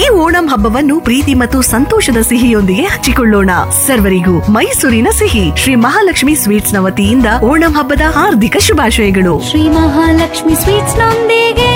ಓಣಂ ಹಬ್ಬವನ್ನು ಪ್ರೀತಿ ಮತ್ತು ಸಂತೋಷದ ಸಿಹಿಯೊಂದಿಗೆ ಹಂಚಿಕೊಳ್ಳೋಣ ಸರ್ವರಿಗೂ ಮೈಸೂರಿನ ಸಿಹಿ ಶ್ರೀ ಮಹಾಲಕ್ಷ್ಮಿ ಸ್ವೀಟ್ಸ್ ನ ವತಿಯಿಂದ ಓಣಂ ಹಬ್ಬದ ಹಾರ್ದಿಕ ಶುಭಾಶಯಗಳು ಶ್ರೀ ಮಹಾಲಕ್ಷ್ಮಿ ಸ್ವೀಟ್ಸ್ ನೊಂದಿಗೆ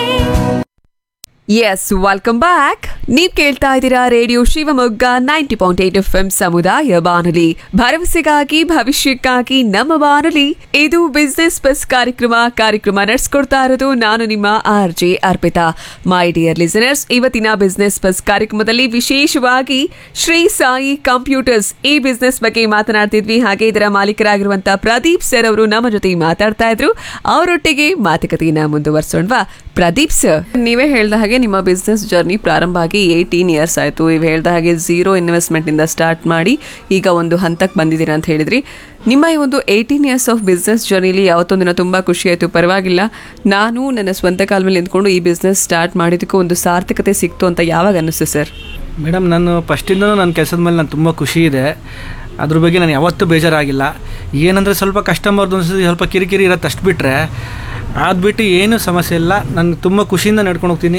ಎಸ್ ವೆಲ್ಕಮ್ ಬ್ಯಾಕ್ ನೀವ್ ಕೇಳ್ತಾ ಇದ್ದೀರಾ radio Shivamogga ninety point eight F M ಸಮುದಾಯ ಬಾನುಲಿ ಭರವಸೆಗಾಗಿ ಭವಿಷ್ಯಕ್ಕಾಗಿ ನಮ್ಮ ಬಾನುಲಿ ಇದು ಬಿಸ್ನೆಸ್ ಬಸ್ ಕಾರ್ಯಕ್ರಮ ಕಾರ್ಯಕ್ರಮ ನಡೆಸ್ಕೊಡ್ತಾ ಇರೋದು ನಾನು ನಿಮ್ಮ R J Arpita my dear listeners ಇವತ್ತಿನ ಬಿಸ್ನೆಸ್ ಬಸ್ ಕಾರ್ಯಕ್ರಮದಲ್ಲಿ ವಿಶೇಷವಾಗಿ ಶ್ರೀ ಸಾಯಿ ಕಂಪ್ಯೂಟರ್ಸ್ ಈ ಬಿಸ್ನೆಸ್ ಬಗ್ಗೆ ಮಾತನಾಡ್ತಿದ್ವಿ ಹಾಗೆ ಇದರ ಮಾಲೀಕರಾಗಿರುವಂತಹ ಪ್ರದೀಪ್ ಸರ್ ಅವರು ನಮ್ಮ ಜೊತೆ ಮಾತಾಡ್ತಾ ಇದ್ರು ಅವರೊಟ್ಟಿಗೆ ಮಾತುಕತೆಯನ್ನ ಮುಂದುವರ್ಸೋಣವಾ ಪ್ರದೀಪ್ ಸರ್ ನೀವೇ ಹೇಳ್ದ ಹಾಗೆ ನಿಮ್ಮ ಬಿಸ್ನೆಸ್ ಜರ್ನಿ ಪ್ರಾರಂಭ ಆಗಿ ಏಯ್ಟೀನ್ ಇಯರ್ಸ್ ಆಯಿತು ನೀವು ಹೇಳ್ದ ಹಾಗೆ ಝೀರೋ ಇನ್ವೆಸ್ಟ್ಮೆಂಟಿಂದ ಸ್ಟಾರ್ಟ್ ಮಾಡಿ ಈಗ ಒಂದು ಹಂತಕ್ಕೆ ಬಂದಿದ್ದೀರಾ ಅಂತ ಹೇಳಿದ್ರಿ ನಿಮ್ಮ ಈ ಒಂದು ಏಯ್ಟೀನ್ ಇಯರ್ಸ್ ಆಫ್ ಬಿಸ್ನೆಸ್ ಜರ್ನಿಲಿ ಯಾವತ್ತೊಂದಿನ ತುಂಬ ಖುಷಿ ಆಯಿತು ಪರವಾಗಿಲ್ಲ ನಾನು ನನ್ನ ಸ್ವಂತ ಕಾಲ ಮೇಲೆ ನಿಂತ್ಕೊಂಡು ಈ ಬಿಸ್ನೆಸ್ ಸ್ಟಾರ್ಟ್ ಮಾಡಿದ್ದಕ್ಕೂ ಒಂದು ಸಾರ್ಥಕತೆ ಸಿಕ್ತು ಅಂತ ಯಾವಾಗ ಅನ್ನಿಸ್ತು ಸರ್ ಮೇಡಮ್ ನಾನು ಫಸ್ಟಿಂದನೂ ನನ್ನ ಕೆಲಸದ ಮೇಲೆ ನಾನು ತುಂಬ ಖುಷಿ ಇದೆ ಅದ್ರ ಬಗ್ಗೆ ನಾನು ಯಾವತ್ತೂ ಬೇಜಾರಾಗಿಲ್ಲ ಏನಂದರೆ ಸ್ವಲ್ಪ ಕಸ್ಟಮರ್ದು ಅನ್ಸುತ್ತೆ ಸ್ವಲ್ಪ ಕಿರಿಕಿರಿ ಇರತ್ತೆ ಅಷ್ಟು ಬಿಟ್ಟರೆ ಅದು ಬಿಟ್ಟು ಏನೂ ಸಮಸ್ಯೆ ಇಲ್ಲ ನಾನು ತುಂಬ ಖುಷಿಯಿಂದ ನಡ್ಕೊಂಡು ಹೋಗ್ತೀನಿ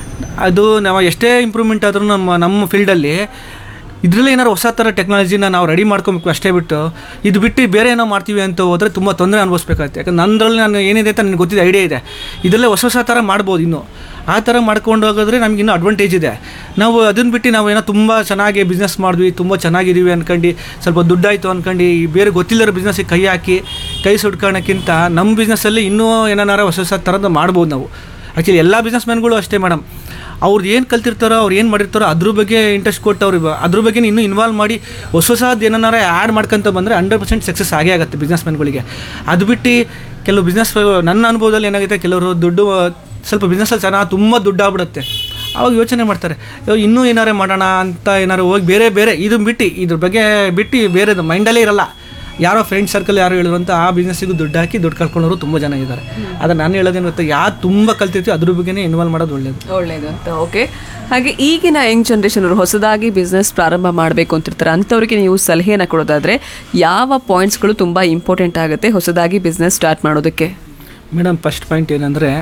ಅದು ನಾವು ಎಷ್ಟೇ ಇಂಪ್ರೂವ್ಮೆಂಟ್ ಆದರೂ ನಮ್ಮ ನಮ್ಮ ಫೀಲ್ಡಲ್ಲಿ ಇದರಲ್ಲಿ ಏನಾರು ಹೊಸ ಥರ ಟೆಕ್ನಾಲಜಿನ ನಾವು ರೆಡಿ ಮಾಡ್ಕೊಬೇಕು ಅಷ್ಟೇ ಬಿಟ್ಟು ಇದು ಬಿಟ್ಟು ಬೇರೆ ಏನೋ ಮಾಡ್ತೀವಿ ಅಂತ ಹೋದರೆ ತುಂಬ ತೊಂದರೆ ಅನುಭವಿಸ್ಬೇಕಾಗುತ್ತೆ ಯಾಕಂದ್ರೆ ನನ್ನದ್ರಲ್ಲಿ ನಾನು ಏನಿದೆ ಅಂತ ನನಗೆ ಗೊತ್ತಿದೆ ಐಡಿಯಾ ಇದೆ ಇದರಲ್ಲೇ ಹೊಸ ಹೊಸ ಥರ ಮಾಡ್ಬೋದು ಇನ್ನು ಆ ಥರ ಮಾಡ್ಕೊಂಡು ಹೋಗೋದ್ರೆ ನಮ್ಗೆ ಇನ್ನೂ ಅಡ್ವಾಂಟೇಜ್ ಇದೆ ನಾವು ಅದನ್ನು ಬಿಟ್ಟು ನಾವು ಏನೋ ತುಂಬ ಚೆನ್ನಾಗಿ ಬಿಸ್ನೆಸ್ ಮಾಡಿದ್ವಿ ತುಂಬ ಚೆನ್ನಾಗಿದ್ದೀವಿ ಅನ್ಕೊಂಡು ಸ್ವಲ್ಪ ದುಡ್ಡಾಯಿತು ಅನ್ಕೊಂಡು ಈ ಬೇರೆ ಗೊತ್ತಿಲ್ಲರ ಬಿಸ್ನೆಸ್ಸಿಗೆ ಕೈ ಹಾಕಿ ಕೈ ಸುಟ್ಕೊಳ್ಳೋಕ್ಕಿಂತ ನಮ್ಮ ಬಿಸ್ನೆಸ್ಸಲ್ಲಿ ಇನ್ನೂ ಏನಾರ ಹೊಸ ಹೊಸ ಥರದ್ದು ಮಾಡ್ಬೋದು ನಾವು ಆ್ಯಕ್ಚುಲಿ ಎಲ್ಲ ಬಿಸ್ನೆಸ್ ಮ್ಯಾನ್ಗಳು ಅಷ್ಟೇ ಮೇಡಮ್ ಅವ್ರು ಏನು ಕಲ್ತಿರ್ತಾರೋ ಅವ್ರು ಏನು ಮಾಡಿರ್ತಾರೋ ಅದ್ರ ಬಗ್ಗೆ ಇಂಟ್ರೆಸ್ಟ್ ಕೊಟ್ಟು ಅವ್ರು ಇವ- ಅದ್ರ ಬಗ್ಗೆ ಇನ್ನೂ ಇನ್ವಾಲ್ವ್ ಮಾಡಿ ಹೊಸ ಹೊಸದು ಏನಾರ ಆ್ಯಡ್ ಮಾಡ್ಕೊಂತ ಬಂದರೆ ಹಂಡ್ರೆಡ್ ಪರ್ಸೆಂಟ್ ಸಕ್ಸಸ್ ಆಗೇ ಆಗುತ್ತೆ ಬಿಸ್ನೆಸ್ ಮ್ಯಾನ್ಗಳಿಗೆ ಅದು ಬಿಟ್ಟು ಕೆಲವು ಬಿಸ್ನೆಸ್ ನನ್ನ ಅನುಭವದಲ್ಲಿ ಏನಾಗುತ್ತೆ ಕೆಲವರು ದುಡ್ಡು ಸ್ವಲ್ಪ ಬಿಸ್ನೆಸ್ಸಲ್ಲಿ ಚೆನ್ನಾಗಿ ತುಂಬ ದುಡ್ಡು ಆಗ್ಬಿಡುತ್ತೆ ಅವಾಗ ಯೋಚನೆ ಮಾಡ್ತಾರೆ ಅಯ್ಯೋ ಇನ್ನೂ ಏನಾರೇ ಮಾಡೋಣ ಅಂತ ಏನಾರು ಹೋಗಿ ಬೇರೆ ಬೇರೆ ಇದು ಬಿಟ್ಟು ಇದ್ರ ಬಗ್ಗೆ ಬಿಟ್ಟು ಬೇರೆದು ಮೈಂಡಲ್ಲೇ ಇರಲ್ಲ ಯಾರೋ ಫ್ರೆಂಡ್ ಸರ್ಕಲ್ ಯಾರು ಹೇಳಿದ್ರು ಅಂತ ಆ ಬಿಸ್ನೆಸ್ಸಿಗೂ ದುಡ್ಡು ಹಾಕಿ ದುಡ್ಡು ಕಳ್ಕೊಳ್ಳೋರು ತುಂಬ ಜನ ಇದ್ದಾರೆ ಆದರೆ ನಾನು ಹೇಳೋದೇನು ಗೊತ್ತಾ ಯಾರು ತುಂಬ ಕಲ್ತಿರ್ತೀವಿ ಅದ್ರ ಬಗ್ಗೆನೇ ಇನ್ವಾಲ್ವ್ ಮಾಡೋದು ಒಳ್ಳೇದು ಒಳ್ಳೇದು ಅಂತ ಓಕೆ ಹಾಗೆ ಈಗಿನ ಯಂಗ್ ಜನ್ರೇಷನ್ ಅವರು ಹೊಸದಾಗಿ ಬಿಸ್ನೆಸ್ ಪ್ರಾರಂಭ ಮಾಡಬೇಕು ಅಂತಿರ್ತಾರೆ ಅಂಥವ್ರಿಗೆ ನೀವು ಸಲಹೆಯನ್ನು ಕೊಡೋದಾದ್ರೆ ಯಾವ ಪಾಯಿಂಟ್ಸ್ಗಳು ತುಂಬ ಇಂಪಾರ್ಟೆಂಟ್ ಆಗುತ್ತೆ ಹೊಸದಾಗಿ ಬಿಸ್ನೆಸ್ ಸ್ಟಾರ್ಟ್ ಮಾಡೋದಕ್ಕೆ ಮೇಡಮ್ ಫಸ್ಟ್ ಪಾಯಿಂಟ್ ಏನಂದರೆ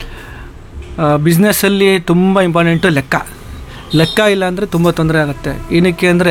ಬಿಸ್ನೆಸ್ಸಲ್ಲಿ ತುಂಬ ಇಂಪಾರ್ಟೆಂಟು ಲೆಕ್ಕ ಲೆಕ್ಕ ಇಲ್ಲ ಅಂದರೆ ತುಂಬ ತೊಂದರೆ ಆಗುತ್ತೆ ಏನಕ್ಕೆ ಅಂದರೆ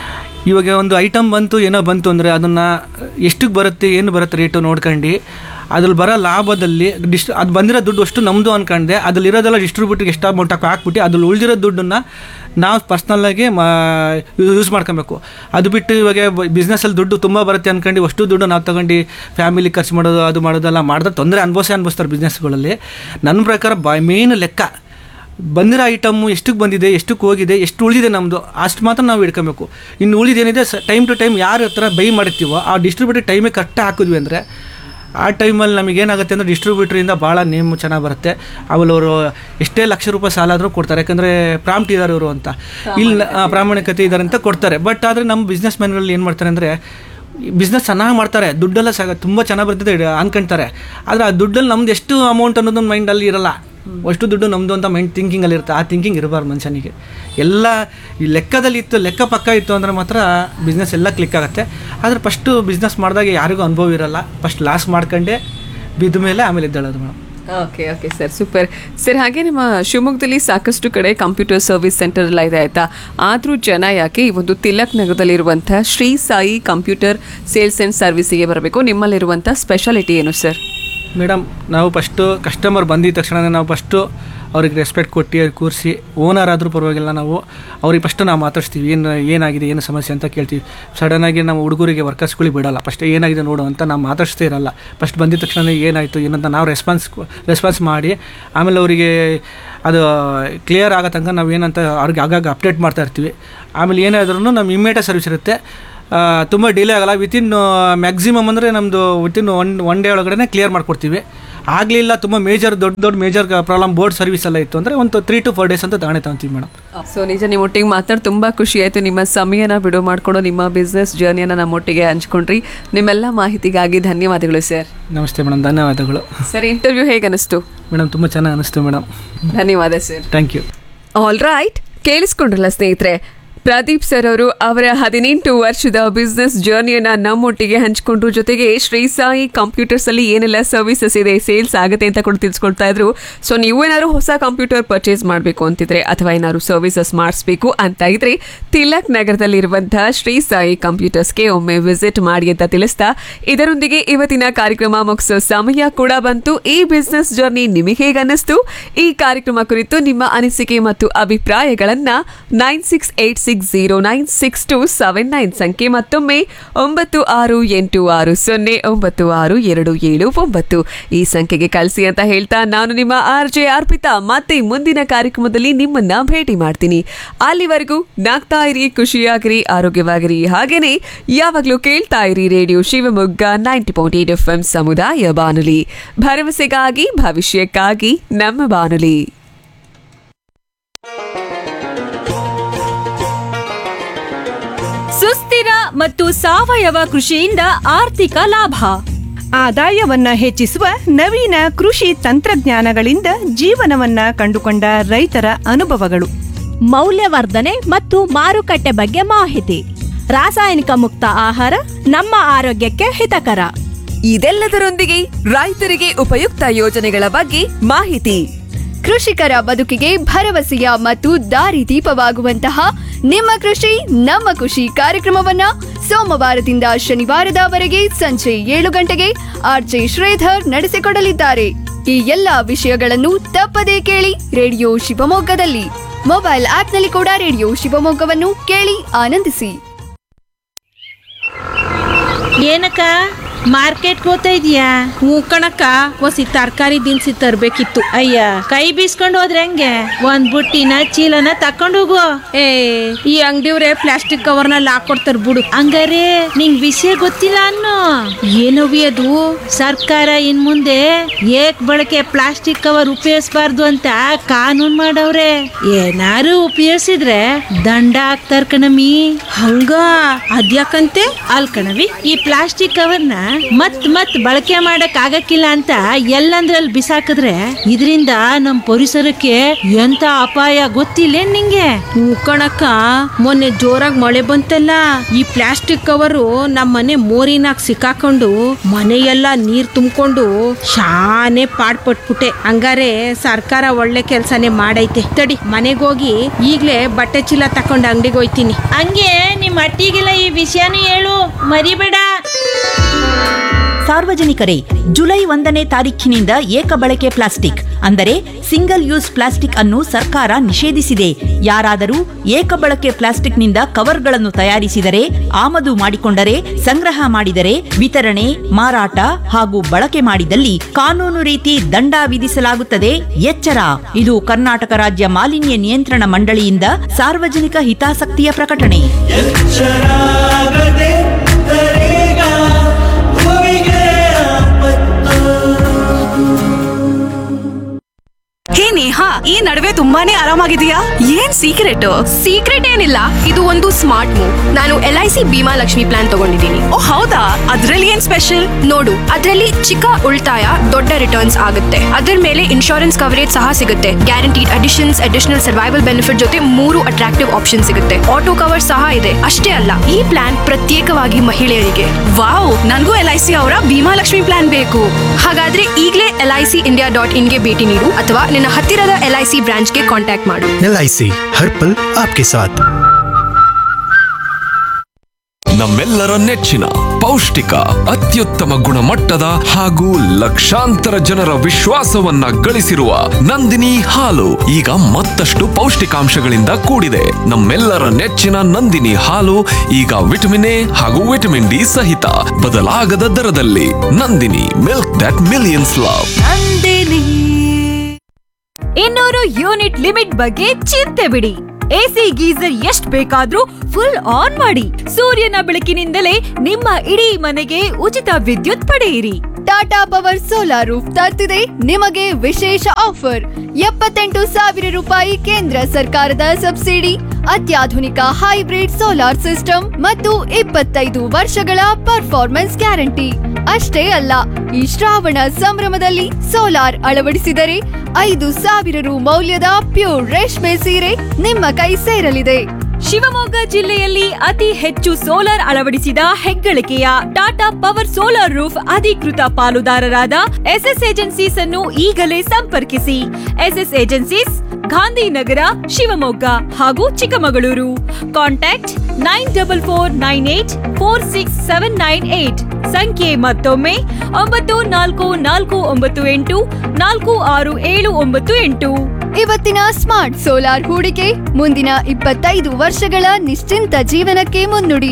ಇವಾಗ ಒಂದು ಐಟಮ್ ಬಂತು ಏನೋ ಬಂತು ಅಂದರೆ ಅದನ್ನು ಎಷ್ಟಕ್ಕೆ ಬರುತ್ತೆ ಏನು ಬರುತ್ತೆ ರೇಟು ನೋಡ್ಕೊಂಡು ಅದ್ರಲ್ಲಿ ಬರೋ ಲಾಭದಲ್ಲಿ ಡಿಸ್ ಅದು ಬಂದಿರೋ ದುಡ್ಡು ಅಷ್ಟು ನಮ್ಮದು ಅನ್ಕೊಂಡೆ ಅದ್ರಲ್ಲಿ ಇರೋದೆಲ್ಲ ಡಿಸ್ಟ್ರಿಬ್ಯೂಟ್ರಿಗೆ ಎಷ್ಟು ಅಮೌಂಟ್ ಹಾಕ್ಬಿಟ್ಟು ಅದ್ರಲ್ಲಿ ಉಳಿದಿರೋ ದುಡ್ಡನ್ನು ನಾವು ಪರ್ಸ್ನಲ್ಲಾಗಿ ಮಾ ಯೂಸ್ ಮಾಡ್ಕೊಬೇಕು ಅದು ಬಿಟ್ಟು ಇವಾಗ ಬಿಸ್ನೆಸ್ಸಲ್ಲಿ ದುಡ್ಡು ತುಂಬ ಬರುತ್ತೆ ಅನ್ಕೊಂಡು ಅಷ್ಟು ದುಡ್ಡು ನಾವು ತಗೊಂಡು ಫ್ಯಾಮಿಲಿ ಖರ್ಚು ಮಾಡೋದು ಅದು ಮಾಡೋದೆಲ್ಲ ಮಾಡಿದ್ರೆ ತೊಂದರೆ ಅನುಭವಿಸೇ ಅನುಭವಿಸ್ತಾರೆ ಬಿಸ್ನೆಸ್ಗಳಲ್ಲಿ ನನ್ನ ಪ್ರಕಾರ ಬ ಮೇನ್ ಲೆಕ್ಕ ಬಂದಿರೋ ಐಟಮ್ಮು ಎಷ್ಟಕ್ಕೆ ಬಂದಿದೆ ಎಷ್ಟಕ್ಕೆ ಹೋಗಿದೆ ಎಷ್ಟು ಉಳಿದಿದೆ ನಮ್ಮದು ಅಷ್ಟು ಮಾತ್ರ ನಾವು ಇಟ್ಕೊಬೇಕು ಇನ್ನು ಉಳಿದೇನಿದೆ ಸ ಟೈಮ್ ಟು ಟೈಮ್ ಯಾರ ಹತ್ರ ಬೈ ಮಾಡಿರ್ತೀವೋ ಆ ಡಿಸ್ಟ್ರಿಬ್ಯೂಟರ್ ಟೈಮಿಗೆ ಕರೆಕ್ಟಾಗಿ ಹಾಕಿದ್ವಿ ಅಂದರೆ ಆ ಟೈಮಲ್ಲಿ ನಮಗೆ ಏನಾಗುತ್ತೆ ಅಂದರೆ ಡಿಸ್ಟ್ರಿಬ್ಯೂಟ್ರಿಂದ ಭಾಳ ನೇಮ್ ಚೆನ್ನಾಗಿ ಬರುತ್ತೆ ಆಮೇಲೆ ಅವರು ಎಷ್ಟೇ ಲಕ್ಷ ರೂಪಾಯಿ ಸಾಲ ಆದರೂ ಕೊಡ್ತಾರೆ ಯಾಕಂದರೆ ಪ್ರಾಂಪ್ಟ್ ಇದ್ದಾರೆ ಇವರು ಅಂತ ಇಲ್ಲಿ ಆ, ಪ್ರಾಮಾಣಿಕತೆ ಇದ್ದಾರೆ ಅಂತ ಕೊಡ್ತಾರೆ ಬಟ್ ಆದರೆ ನಮ್ಮ ಬಿಸ್ನೆಸ್ ಮ್ಯಾನ್ಗಳು ಏನು ಮಾಡ್ತಾರೆ ಅಂದರೆ ಬಿಸ್ನೆಸ್ ಚೆನ್ನಾಗಿ ಮಾಡ್ತಾರೆ ದುಡ್ಡೆಲ್ಲ ಸಾಗ ತುಂಬ ಚೆನ್ನಾಗಿ ಬರ್ತದೆ ಇಡ- ಅನ್ಕೊಂತಾರೆ ಆದರೆ ಆ ದುಡ್ಡಲ್ಲಿ ನಮ್ದು ಎಷ್ಟು ಅಮೌಂಟ್ ಅನ್ನೋದು ಮೈಂಡಲ್ಲಿ ಇರಲ್ಲ ಅಷ್ಟು ದುಡ್ಡು ನಮ್ಮದು ಅಂತ ಮೈಂಡ್ ಥಿಂಕಿಂಗಲ್ಲಿ ಇರುತ್ತೆ ಆ ಥಿಂಕಿಂಗ್ ಇರಬಾರ್ದು ಮನುಷ್ಯನಿಗೆ ಎಲ್ಲ ಈ ಲೆಕ್ಕದಲ್ಲಿ ಇತ್ತು ಲೆಕ್ಕ ಪಕ್ಕ ಇತ್ತು ಅಂದರೆ ಮಾತ್ರ ಬಿಸ್ನೆಸ್ ಎಲ್ಲ ಕ್ಲಿಕ್ ಆಗುತ್ತೆ ಆದರೆ ಫಸ್ಟು ಬಿಸ್ನೆಸ್ ಮಾಡಿದಾಗ ಯಾರಿಗೂ ಅನುಭವ ಇರಲ್ಲ ಫಸ್ಟ್ ಲಾಸ್ ಮಾಡ್ಕೊಂಡೆ ಬಿದ್ದ ಮೇಲೆ ಆಮೇಲೆ ಎದ್ದೇಳೋದು madam okay okay sir super sir ಹಾಗೆ ನಿಮ್ಮ ಶಿವಮೊಗ್ಗದಲ್ಲಿ ಸಾಕಷ್ಟು ಕಡೆ ಕಂಪ್ಯೂಟರ್ ಸರ್ವಿಸ್ ಸೆಂಟರ್ ಎಲ್ಲ ಇದೆ ಆಯ್ತಾ ಆದರೂ ಜನ ಯಾಕೆ ಈ ಒಂದು ತಿಲಕ್ ನಗರದಲ್ಲಿರುವಂಥ Shri Sai computer sales and ಸರ್ವಿಸಿಗೆ ಬರಬೇಕು ನಿಮ್ಮಲ್ಲಿರುವಂಥ ಸ್ಪೆಷಾಲಿಟಿ ಏನು ಸರ್ ಮೇಡಮ್ ನಾವು ಫಸ್ಟು ಕಸ್ಟಮರ್ ಬಂದಿದ ತಕ್ಷಣ ನಾವು ಫಸ್ಟು ಅವ್ರಿಗೆ ರೆಸ್ಪೆಕ್ಟ್ ಕೊಟ್ಟು ಕೂರಿಸಿ ಓನರ್ ಆದರೂ ಪರವಾಗಿಲ್ಲ ನಾವು ಅವ್ರಿಗೆ ಫಸ್ಟ್ ನಾವು ಮಾತಾಡ್ಸ್ತೀವಿ ಏನು ಏನಾಗಿದೆ ಏನು ಸಮಸ್ಯೆ ಅಂತ ಕೇಳ್ತೀವಿ ಸಡನ್ನಾಗಿ ನಾವು ಹುಡುಗರಿಗೆ ವರ್ಕರ್ಸ್ಗಳಿಗೆ ಬಿಡಲ್ಲ ಫಸ್ಟ್ ಏನಾಗಿದೆ ನೋಡು ಅಂತ ನಾವು ಮಾತಾಡ್ಸ್ತೇ ಇರಲ್ಲ ಫಸ್ಟ್ ಬಂದಿದ ತಕ್ಷಣ ಏನಾಯಿತು ಏನಂತ ನಾವು ರೆಸ್ಪಾನ್ಸ್ ರೆಸ್ಪಾನ್ಸ್ ಮಾಡಿ ಆಮೇಲೆ ಅವರಿಗೆ ಅದು ಕ್ಲಿಯರ್ ಆಗೋ ತನಕ ನಾವು ಏನಂತ ಅವ್ರಿಗೆ ಆಗಾಗ ಅಪ್ಡೇಟ್ ಮಾಡ್ತಾ ಇರ್ತೀವಿ ಆಮೇಲೆ ಏನಾದ್ರೂ ನಮ್ಮ ಇಮ್ಮಿಡಿಯೇಟ್ ಸರ್ವಿಸ್ ಇರುತ್ತೆ ಆ, ತುಂಬ ಡಿಲೇ ಆಗಲ್ಲ ವಿತಿನ್ ಮ್ಯಾಕ್ಸಿಮಮ್ ಅಂದರೆ ನಮ್ಮದು ವಿತಿನ್ ಒನ್ ಒನ್ ಡೇ ಒಳಗಡೆ ಕ್ಲಿಯರ್ ಮಾಡ್ಕೊಡ್ತೀವಿ ಆಗಲಿಲ್ಲ ತುಂಬ ಮೇಜರ್ ದೊಡ್ಡ ದೊಡ್ಡ ಮೇಜರ್ ಪ್ರಾಬ್ಲಮ್ ಬೋರ್ಡ್ ಸರ್ವಿಸ್ ಎಲ್ಲ ಇತ್ತು ಅಂದರೆ ಒಂದು ತ್ರೀ ಟು ಫೋರ್ ಡೇಸ್ ಅಂತ ತಗೊಂಡೆ ತಗೊಂತೀವಿ ಮೇಡಮ್ ಸೊ ನಿಜ ನಿಮ್ಮೊಟ್ಟಿಗೆ ಮಾತಾಡಿ ತುಂಬ ಖುಷಿ ಆಯಿತು ನಿಮ್ಮ ಸಮಯನ ಬಿಡು ಮಾಡಿಕೊಂಡು ನಿಮ್ಮ ಬಿಸ್ನೆಸ್ ಜರ್ನಿಯನ್ನು ನಮ್ಮೊಟ್ಟಿಗೆ ಹಂಚ್ಕೊಂಡ್ರಿ ನಿಮ್ಮೆಲ್ಲ ಮಾಹಿತಿಗಾಗಿ ಧನ್ಯವಾದಗಳು ಸರ್ ನಮಸ್ತೆ ಮೇಡಮ್ ಧನ್ಯವಾದಗಳು ಸರ್ ಇಂಟರ್ವ್ಯೂ ಹೇಗೆ ಅನಿಸ್ತು ಮೇಡಮ್ ತುಂಬ ಚೆನ್ನಾಗಿ ಅನಿಸ್ತು ಮೇಡಮ್ ಧನ್ಯವಾದ sir thank you all right ಕೇಳಿಸ್ಕೊಂಡ್ರಲ್ಲ ಸ್ನೇಹಿತರೆ ಪ್ರದೀಪ್ ಸರ್ ಅವರು ಅವರ ಹದಿನೆಂಟು ವರ್ಷದ ಬಿಸ್ನೆಸ್ ಜರ್ನಿಯನ್ನ ನಮ್ಮೊಟ್ಟಿಗೆ ಹಂಚಿಕೊಂಡ್ರು ಜೊತೆಗೆ ಶ್ರೀ ಸಾಯಿ ಕಂಪ್ಯೂಟರ್ಸ್ ಅಲ್ಲಿ ಏನೆಲ್ಲ ಸರ್ವಿಸಸ್ ಇದೆ ಸೇಲ್ಸ್ ಆಗುತ್ತೆ ಅಂತ ಕೂಡ ತಿಳಿಸ್ಕೊಡ್ತಾ ಇದ್ರು ಸೊ ನೀವು ಏನಾದ್ರು ಹೊಸ ಕಂಪ್ಯೂಟರ್ ಪರ್ಚೇಸ್ ಮಾಡಬೇಕು ಅಂತಿದ್ರೆ ಅಥವಾ ಏನಾದ್ರು ಸರ್ವಿಸಸ್ ಮಾಡಿಸ್ಬೇಕು ಅಂತ ಇದ್ರೆ ತಿಲಕ್ ನಗರದಲ್ಲಿರುವಂತಹ ಶ್ರೀ ಸಾಯಿ ಕಂಪ್ಯೂಟರ್ಸ್ಗೆ ಒಮ್ಮೆ ವಿಸಿಟ್ ಮಾಡಿ ಅಂತ ತಿಳಿಸ್ತಾ ಇದರೊಂದಿಗೆ ಇವತ್ತಿನ ಕಾರ್ಯಕ್ರಮ ಮುಗಿಸೋ ಸಮಯ ಕೂಡ ಬಂತು ಈ ಬಿಸ್ನೆಸ್ ಜರ್ನಿ ನಿಮಗೆ ಹೇಗೆ ಅನ್ನಿಸ್ತು ಈ ಕಾರ್ಯಕ್ರಮ ಕುರಿತು ನಿಮ್ಮ ಅನಿಸಿಕೆ ಮತ್ತು ಅಭಿಪ್ರಾಯಗಳನ್ನ nine six eight six zero nine six two seven nine ಸಂಖ್ಯೆ ಮತ್ತೊಮ್ಮೆ ಒಂಬತ್ತು ಆರು ಎಂಟು ಆರು ಸೊನ್ನೆ ಒಂಬತ್ತು ಆರು ಎರಡು ಏಳು ಒಂಬತ್ತು ಈ ಸಂಖ್ಯೆಗೆ ಕಳಿಸಿ ಅಂತ ಹೇಳ್ತಾ ನಾನು ನಿಮ್ಮ ಆರ್ ಜೆ ಅರ್ಪಿತಾ ಮತ್ತೆ ಮುಂದಿನ ಕಾರ್ಯಕ್ರಮದಲ್ಲಿ ನಿಮ್ಮನ್ನ ಭೇಟಿ ಮಾಡ್ತೀನಿ ಅಲ್ಲಿವರೆಗೂ ನಾಗ್ತಾ ಇರಿ ಖುಷಿಯಾಗಿರಿ ಆರೋಗ್ಯವಾಗಿರಿ ಹಾಗೇನೆ ಯಾವಾಗಲೂ ಕೇಳ್ತಾ ಇರಿ radio Shivamogga ninety point eight F M ಸಮುದಾಯ ಬಾನುಲಿ ಭರವಸೆಗಾಗಿ ಭವಿಷ್ಯಕ್ಕಾಗಿ ನಮ್ಮ ಬಾನುಲಿ ಸುಸ್ಥಿರ ಮತ್ತು ಸಾವಯವ ಕೃಷಿಯಿಂದ ಆರ್ಥಿಕ ಲಾಭ ಆದಾಯವನ್ನ ಹೆಚ್ಚಿಸುವ ನವೀನ ಕೃಷಿ ತಂತ್ರಜ್ಞಾನಗಳಿಂದ ಜೀವನವನ್ನ ಕಂಡುಕೊಂಡ ರೈತರ ಅನುಭವಗಳು ಮೌಲ್ಯವರ್ಧನೆ ಮತ್ತು ಮಾರುಕಟ್ಟೆ ಬಗ್ಗೆ ಮಾಹಿತಿ ರಾಸಾಯನಿಕ ಮುಕ್ತ ಆಹಾರ ನಮ್ಮ ಆರೋಗ್ಯಕ್ಕೆ ಹಿತಕರ ಇದೆಲ್ಲದರೊಂದಿಗೆ ರೈತರಿಗೆ ಉಪಯುಕ್ತ ಯೋಜನೆಗಳ ಬಗ್ಗೆ ಮಾಹಿತಿ ಕೃಷಿಕರ ಬದುಕಿಗೆ ಭರವಸೆಯ ಮತ್ತು ದಾರಿದೀಪವಾಗುವಂತಹ ನಿಮ್ಮ ಕೃಷಿ ನಮ್ಮ ಖುಷಿ ಕಾರ್ಯಕ್ರಮವನ್ನ ಸೋಮವಾರದಿಂದ ಶನಿವಾರದವರೆಗೆ ಸಂಜೆ ಏಳು ಗಂಟೆಗೆ ಆರ್ಜೆ ಶ್ರೀಧರ್ ನಡೆಸಿಕೊಡಲಿದ್ದಾರೆ ಈ ಎಲ್ಲಾ ವಿಷಯಗಳನ್ನು ತಪ್ಪದೇ ಕೇಳಿ ರೇಡಿಯೋ ಶಿವಮೊಗ್ಗದಲ್ಲಿ ಮೊಬೈಲ್ ಆಪ್ನಲ್ಲಿ ಕೂಡ ರೇಡಿಯೋ ಶಿವಮೊಗ್ಗವನ್ನು ಕೇಳಿ ಆನಂದಿಸಿ ಏನಕ್ಕ ಮಾರ್ಕೆಟ್ ಹೋಗ್ತಾ ಇದೀಯಾ ಹ್ಞೂ ಕಣಕ್ಕ ಒಸಿ ತರಕಾರಿ ದಿನಸಿ ತರ್ಬೇಕಿತ್ತು ಅಯ್ಯ ಕೈ ಬೀಸ್ಕೊಂಡು ಹೋದ್ರೆ ಹೆಂಗೆ ಒಂದ್ ಬುಟ್ಟಿನ ಚೀಲನ ತಕೊಂಡು ಹೋಗು ಏ ಈ ಅಂಗಡಿಯವ್ರೆ ಪ್ಲಾಸ್ಟಿಕ್ ಕವರ್ನಲ್ಲಿ ಹಾಕೊಡ್ತಾರ ಬಿಡು ಹಂಗಾರೆ ನಿಂಗ್ ವಿಷಯ ಗೊತ್ತಿಲ್ಲ ಅನ್ನೋ ಏನವಿ ಅದು ಸರ್ಕಾರ ಇನ್ ಮುಂದೆ ಏಕ್ ಬಳಕೆ ಪ್ಲಾಸ್ಟಿಕ್ ಕವರ್ ಉಪಯೋಗಿಸಬಾರ್ದು ಅಂತ ಕಾನೂನ್ ಮಾಡವ್ರೆ ಏನಾರು ಉಪಯೋಗಿಸಿದ್ರೆ ದಂಡ ಹಾಕ್ತಾರ ಕಣಮಿ ಹಂಗ ಅದ್ಯಾಕಂತೆ ಅಲ್ ಕಣವಿ ಈ ಪ್ಲಾಸ್ಟಿಕ್ ಕವರ್ನ ಮತ್ ಮತ್ ಬಳಕೆ ಮಾಡಕ್ ಆಗಕ್ಕಿಲ್ಲ ಅಂತ ಎಲ್ಲಂದ್ರಲ್ಲಿ ಬಿಸಾಕಿದ್ರೆ ಇದರಿಂದ ನಮ್ ಪರಿಸರಕ್ಕೆ ಎಂತ ಅಪಾಯ ಗೊತ್ತಿಲ್ಲ ನಿಂಗೆ ಹ್ಞೂ ಕಣಕ್ಕ ಮೊನ್ನೆ ಜೋರಾಗಿ ಮಳೆ ಬಂತಲ್ಲ ಈ ಪ್ಲಾಸ್ಟಿಕ್ ಕವರು ನಮ್ಮ ಮನೆ ಮೋರಿನಾಗ ಸಿಕ್ಕಾಕೊಂಡು ಮನೆಯೆಲ್ಲ ನೀರ್ ತುಂಬಿಕೊಂಡು ಶಾನೆ ಪಾಡ್ಪಟ್ಬಿಟ್ಟೆ ಹಂಗಾರೆ ಸರ್ಕಾರ ಒಳ್ಳೆ ಕೆಲ್ಸನೇ ಮಾಡೈತೆ ತಡಿ ಮನೆಗೋಗಿ ಈಗ್ಲೇ ಬಟ್ಟೆ ಚೀಲ ತಕೊಂಡು ಅಂಗಡಿಗೆ ಹೋಯ್ತೀನಿ ಹಂಗೆ ನಿಮ್ ಅಟ್ಟಿಗೆಲ್ಲ ಈ ವಿಷಯನೂ ಹೇಳು ಮರಿಬೇಡ ಸಾರ್ವಜನಿಕರೇ ಜುಲೈ ಒಂದನೇ ತಾರೀಖಿನಿಂದ ಏಕ ಬಳಕೆ ಪ್ಲಾಸ್ಟಿಕ್ ಅಂದರೆ ಸಿಂಗಲ್ ಯೂಸ್ ಪ್ಲಾಸ್ಟಿಕ್ ಅನ್ನು ಸರ್ಕಾರ ನಿಷೇಧಿಸಿದೆ ಯಾರಾದರೂ ಏಕ ಬಳಕೆ ಪ್ಲಾಸ್ಟಿಕ್ನಿಂದ ಕವರ್ಗಳನ್ನು ತಯಾರಿಸಿದರೆ ಆಮದು ಮಾಡಿಕೊಂಡರೆ ಸಂಗ್ರಹ ಮಾಡಿದರೆ ವಿತರಣೆ ಮಾರಾಟ ಹಾಗೂ ಬಳಕೆ ಮಾಡಿದಲ್ಲಿ ಕಾನೂನು ರೀತಿ ದಂಡ ವಿಧಿಸಲಾಗುತ್ತದೆ ಎಚ್ಚರ ಇದು ಕರ್ನಾಟಕ ರಾಜ್ಯ ಮಾಲಿನ್ಯ ನಿಯಂತ್ರಣ ಮಂಡಳಿಯಿಂದ ಸಾರ್ವಜನಿಕ ಹಿತಾಸಕ್ತಿಯ ಪ್ರಕಟಣೆ ಎಚ್ಚರಾಗದೆ ತರೇಗ ಭೂಮಿಗೆ ಹೇ ನೇಹಾ ಈ ನಡುವೆ ತುಂಬಾನೇ ಆರಾಮಾಗಿದೆಯಾ ಏನ್ ಸೀಕ್ರೆಟ್ ಸೀಕ್ರೆಟ್ ಏನಿಲ್ಲ ಇದು ಒಂದು ಸ್ಮಾರ್ಟ್ ಮೂವ್ ನಾನು L I C Bhima Lakshmi plan ತಗೊಂಡಿದ್ದೀನಿ ಓ ಹೌದಾ ಅದ್ರಲ್ಲಿ ಏನ್ ಸ್ಪೆಷಲ್ ನೋಡು ಅದರಲ್ಲಿ ಚಿಕ್ಕ ಉಳಿತಾಯ ದೊಡ್ಡ ರಿಟರ್ನ್ಸ್ ಆಗುತ್ತೆ ಅದರ ಮೇಲೆ ಇನ್ಶೂರೆನ್ಸ್ ಕವರೇಜ್ ಸಹ ಸಿಗುತ್ತೆ guaranteed additions additional survival benefit ಜೊತೆ ಮೂರು ಅಟ್ರಾಕ್ಟಿವ್ ಆಪ್ಷನ್ ಸಿಗುತ್ತೆ ಆಟೋ ಕವರ್ ಸಹ ಇದೆ ಅಷ್ಟೇ ಅಲ್ಲ ಈ ಪ್ಲಾನ್ ಪ್ರತ್ಯೇಕವಾಗಿ ಮಹಿಳೆಯರಿಗೆ ವಾವ್ ನನ್ಗೂ ಎಲ್ ಐ ಸಿ ಅವರ ಭೀಮಾ ಲಕ್ಷ್ಮಿ ಪ್ಲಾನ್ ಬೇಕು ಹಾಗಾದ್ರೆ ಈಗಲೇ L I C India dot ಇನ್ಗೆ ಭೇಟಿ ನೀಡು ಅಥವಾ ನಿನ್ನ ಹತ್ತಿರದ ಎಲ್ ಐ ಸಿ ಬ್ರಾಂಚ್ಗೆ ಕಾಂಟ್ಯಾಕ್ಟ್ ಮಾಡು एल आई सी हर पल आपके साथ ನಮ್ಮೆಲ್ಲರ ನೆಚ್ಚಿನ ಪೌಷ್ಟಿಕ ಅತ್ಯುತ್ತಮ ಗುಣಮಟ್ಟದ ಹಾಗೂ ಲಕ್ಷಾಂತರ ಜನರ ವಿಶ್ವಾಸವನ್ನ ಗಳಿಸಿರುವ ನಂದಿನಿ ಹಾಲು ಈಗ ಮತ್ತಷ್ಟು ಪೌಷ್ಟಿಕಾಂಶಗಳಿಂದ ಕೂಡಿದೆ ನಮ್ಮೆಲ್ಲರ ನೆಚ್ಚಿನ ನಂದಿನಿ ಹಾಲು ಈಗ ವಿಟಮಿನ್ ಎ ಹಾಗೂ ವಿಟಮಿನ್ ಡಿ ಸಹಿತ ಬದಲಾಗದ ದರದಲ್ಲಿ Nandini milk that millions love ಇನ್ನೂರು ಯೂನಿಟ್ ಲಿಮಿಟ್ ಬಗ್ಗೆ ಚಿಂತೆ ಬಿಡಿ ಎಸಿ ಗೀಸರ್ ಎಷ್ಟ್ ಬೇಕಾದ್ರೂ ಫುಲ್ ಆನ್ ಮಾಡಿ ಸೂರ್ಯನ ಬೆಳಕಿನಿಂದಲೇ ನಿಮ್ಮ ಇಡೀ ಮನೆಗೆ ಉಚಿತ ವಿದ್ಯುತ್ ಪಡೆಯಿರಿ ಟಾಟಾ ಪವರ್ ಸೋಲಾರ್ ರೂಫ್ ತರ್ತಿದೆ ನಿಮಗೆ ವಿಶೇಷ ಆಫರ್ ಎಪ್ಪತ್ತೆಂಟು ಸಾವಿರ ರೂಪಾಯಿ ಕೇಂದ್ರ ಸರ್ಕಾರದ ಸಬ್ಸಿಡಿ ಅತ್ಯಾಧುನಿಕ ಹೈಬ್ರಿಡ್ ಸೋಲಾರ್ ಸಿಸ್ಟಮ್ ಮತ್ತು ಇಪ್ಪತ್ತೈದು ವರ್ಷಗಳ ಪರ್ಫಾರ್ಮೆನ್ಸ್ ಗ್ಯಾರಂಟಿ ಅಷ್ಟೇ ಅಲ್ಲ ಈ ಶ್ರಾವಣ ಸಂಭ್ರಮದಲ್ಲಿ ಸೋಲಾರ್ ಅಳವಡಿಸಿದರೆ ಐದು ಸಾವಿರ ರು ಮೌಲ್ಯದ ಪ್ಯೂರ್ ರೇಷ್ಮೆ ಸೀರೆ ನಿಮ್ಮ ಕೈ ಸೇರಲಿದೆ ಶಿವಮೊಗ್ಗ ಜಿಲ್ಲೆಯಲ್ಲಿ ಅತಿ ಹೆಚ್ಚು ಸೋಲಾರ್ ಅಳವಡಿಸಿದ ಹೆಗ್ಗಳಿಕೆಯ ಟಾಟಾ ಪವರ್ ಸೋಲಾರ್ ರೂಫ್ ಅಧಿಕೃತ ಪಾಲುದಾರರಾದ ಎಸ್ಎಸ್ ಏಜೆನ್ಸೀಸ್ ಅನ್ನು ಈಗಲೇ ಸಂಪರ್ಕಿಸಿ ಎಸ್ಎಸ್ ಏಜೆನ್ಸೀಸ್ ಗಾಂಧಿನಗರ ಶಿವಮೊಗ್ಗ ಹಾಗೂ Chikkamagaluru contact nine double four nine eight four six seven nine eight ಸಂಖ್ಯೆ ಮತ್ತೊಮ್ಮೆ ಒಂಬತ್ತು ನಾಲ್ಕು ನಾಲ್ಕು ಒಂಬತ್ತು ಎಂಟು ನಾಲ್ಕು ಆರು ಏಳು ಒಂಬತ್ತು ಎಂಟು ಇವತ್ತಿನ ಸ್ಮಾರ್ಟ್ ಸೋಲಾರ್ ಹೂಡಿಕೆ ಮುಂದಿನ ಇಪ್ಪತ್ತೈದು ವರ್ಷಗಳ ನಿಶ್ಚಿಂತ ಜೀವನಕ್ಕೆ ಮುನ್ನುಡಿ